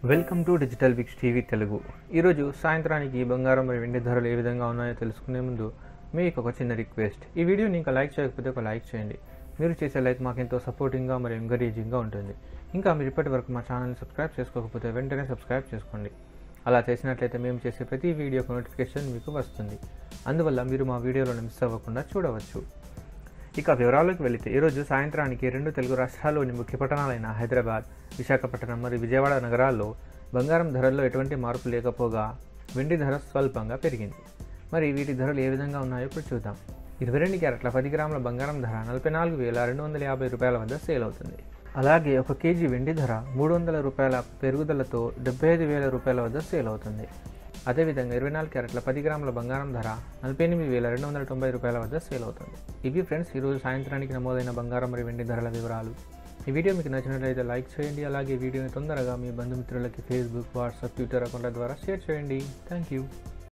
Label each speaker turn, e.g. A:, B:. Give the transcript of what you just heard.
A: welcome to digital Vix TV Telugu ఈరోజు సాయంత్రానికి బంగారం మరియు వెండి ధరలు ఏ విధంగా ఉన్నాయో తెలుసుకునే ముందు మీకు ఒక చిన్న రిక్వెస్ట్ ఈ వీడియోని ఇంకా లైక్ చేయకపోతే ఒక లైక్ చేయండి మీరు చేసే లైక్ మాకు ఎంతో సపోర్టింగ్గా మరియు ఎంకరేజింగ్గా ఉంటుంది ఇంకా మీరు ఇప్పటి వరకు మా ఛానల్ని సబ్స్క్రైబ్ చేసుకోకపోతే వెంటనే సబ్స్క్రైబ్ చేసుకోండి అలా చేసినట్లయితే మేము చేసే ప్రతి వీడియోకు నోటిఫికేషన్ మీకు వస్తుంది అందువల్ల మీరు మా వీడియోలను మిస్ అవ్వకుండా చూడవచ్చు ఇక వివరాల్లోకి వెళితే ఈరోజు సాయంత్రానికి రెండు తెలుగు రాష్ట్రాల్లోని ముఖ్య పట్టణాలైన హైదరాబాద్ విశాఖపట్నం మరియు విజయవాడ నగరాల్లో బంగారం ధరల్లో ఎటువంటి మార్పు లేకపోగా వెండి ధర స్వల్పంగా పెరిగింది మరి వీటి ధరలు ఏ విధంగా ఉన్నాయో ఇప్పుడు చూద్దాం ఇరవై రెండు క్యారెట్ల పది గ్రాముల బంగారం ధర నలభై నాలుగు వేల రెండు వందల యాభై రూపాయల వద్ద సేల్ అవుతుంది అలాగే ఒక కేజీ వెండి ధర మూడు వందల రూపాయల పెరుగుదలతో డెబ్బై ఐదు వేల రూపాయల వద్ద సేల్ అవుతుంది అదేవిధంగా ఇరవై నాలుగు క్యారెట్ల పది గ్రాముల బంగారం ధర నలభై ఎనిమిది వేల రెండు వందల తొంభై రూపాయల వద్ద సేల్ అవుతుంది ఇవి ఫ్రెండ్స్ ఈరోజు సాయంత్రానికి నమోదైన బంగారం మరియు వెండి ధరల వివరాలు ఈ వీడియో మీకు నచ్చినట్లయితే లైక్ చేయండి అలాగే ఈ వీడియోని తొందరగా మీ బంధుమిత్రులకి ఫేస్బుక్ వాట్సాప్ ట్విట్టర్ అకౌంట్ల ద్వారా షేర్ చేయండి థ్యాంక్ యూ